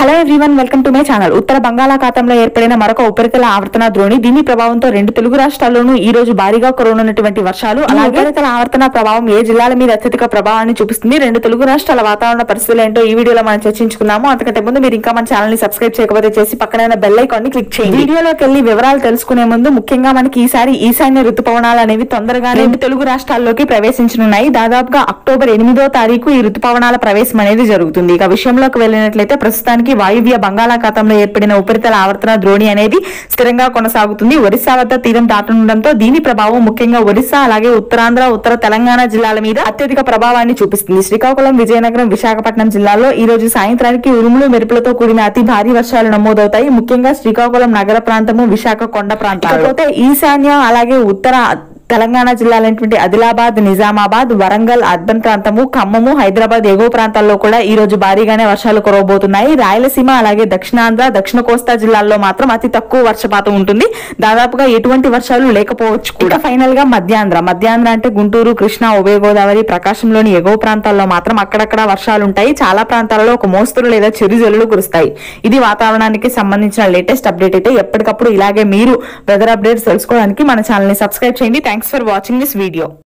hello everyone welcome to my channel ఉత్తర బంగాళాఖాతంలో ఏర్పడిన మరొక ఉపరితల ఆవర్తన ద్రోణి దీని ప్రభావంతో రెండు తెలుగు రాష్ట్రాల్లోనూ ఈ రోజు భారీగా కురవనున్నటువంటి వర్షాలు అలాగే ఉపరితల ఆవర్తన ప్రభావం ఏ జిల్లాల మీద అత్యధిక ప్రభావాన్ని చూపిస్తుంది రెండు తెలుగు రాష్ట్రాల వాతావరణ పరిస్థితులు ఏంటో ఈ వీడియోలో మనం చర్చించుకుందాము అంతకంటే ముందు మీరు ఇంకా మన ఛానల్ ని సబ్స్క్రైబ్ చేయకపోతే చేసి పక్కన బెల్ ఐకాన్ ని క్లిక్ చేయండి వీడియోలోకి వెళ్ళి వివరాలు తెలుసుకునే ముందు ముఖ్యంగా మనకి ఈసారి ఈశాన్య ఋతుపవనాలు అనేవి తొందరగా రెండు తెలుగు రాష్ట్రాల్లోకి ప్రవేశించనున్నాయి దాదాపుగా అక్టోబర్ ఎనిమిదో తారీఖు ఈ ఋతుపవనాల ప్రవేశం అనేది జరుగుతుంది ఇక విషయంలోకి వెళ్ళినట్లయితే ప్రస్తుతానికి వాయువ్య బంగాళాఖాతంలో ఏర్పడిన ఉపరితల ఆవర్తన ద్రోణి అనేది స్థిరంగా కొనసాగుతుంది ఒరిస్సా వద్ద తీరం దాటనుండడంతో దీని ప్రభావం ముఖ్యంగా ఒరిస్సా అలాగే ఉత్తరాంధ్ర ఉత్తర తెలంగాణ జిల్లాల మీద అత్యధిక ప్రభావాన్ని చూపిస్తుంది శ్రీకాకుళం విజయనగరం విశాఖపట్నం జిల్లాల్లో ఈ రోజు సాయంత్రానికి ఉరుములు మెరుపులతో కూడిన అతి భారీ వర్షాలు నమోదవుతాయి ముఖ్యంగా శ్రీకాకుళం నగర ప్రాంతము విశాఖ కొండ ప్రాంతం ఇకపోతే ఈశాన్య అలాగే ఉత్తర తెలంగాణ జిల్లాలైనటువంటి ఆదిలాబాద్ నిజామాబాద్ వరంగల్ అర్బన్ ప్రాంతము ఖమ్మము హైదరాబాద్ ఎగువ ప్రాంతాల్లో కూడా ఈ రోజు భారీగానే వర్షాలు కురవబోతున్నాయి రాయలసీమ అలాగే దక్షిణాంధ్ర దక్షిణ కోస్తా జిల్లాల్లో మాత్రం అతి తక్కువ వర్షపాతం ఉంటుంది దాదాపుగా ఎటువంటి వర్షాలు లేకపోవచ్చు కూడా ఫైనల్ గా మధ్యాంధ్ర మధ్యాంధ్ర అంటే గుంటూరు కృష్ణా ఉభయ గోదావరి ప్రకాశంలోని ఎగువ ప్రాంతాల్లో మాత్రం అక్కడక్కడ వర్షాలు ఉంటాయి చాలా ప్రాంతాలలో ఒక మోస్తరు లేదా చిరు జల్లులు కురుస్తాయి ఇది వాతావరణానికి సంబంధించిన లేటెస్ట్ అప్డేట్ అయితే ఎప్పటికప్పుడు ఇలాగే మీరు వెదర్ అప్డేట్స్ తెలుసుకోవడానికి మన ఛానల్ ని సబ్స్క్రైబ్ చేయండి thanks for watching this video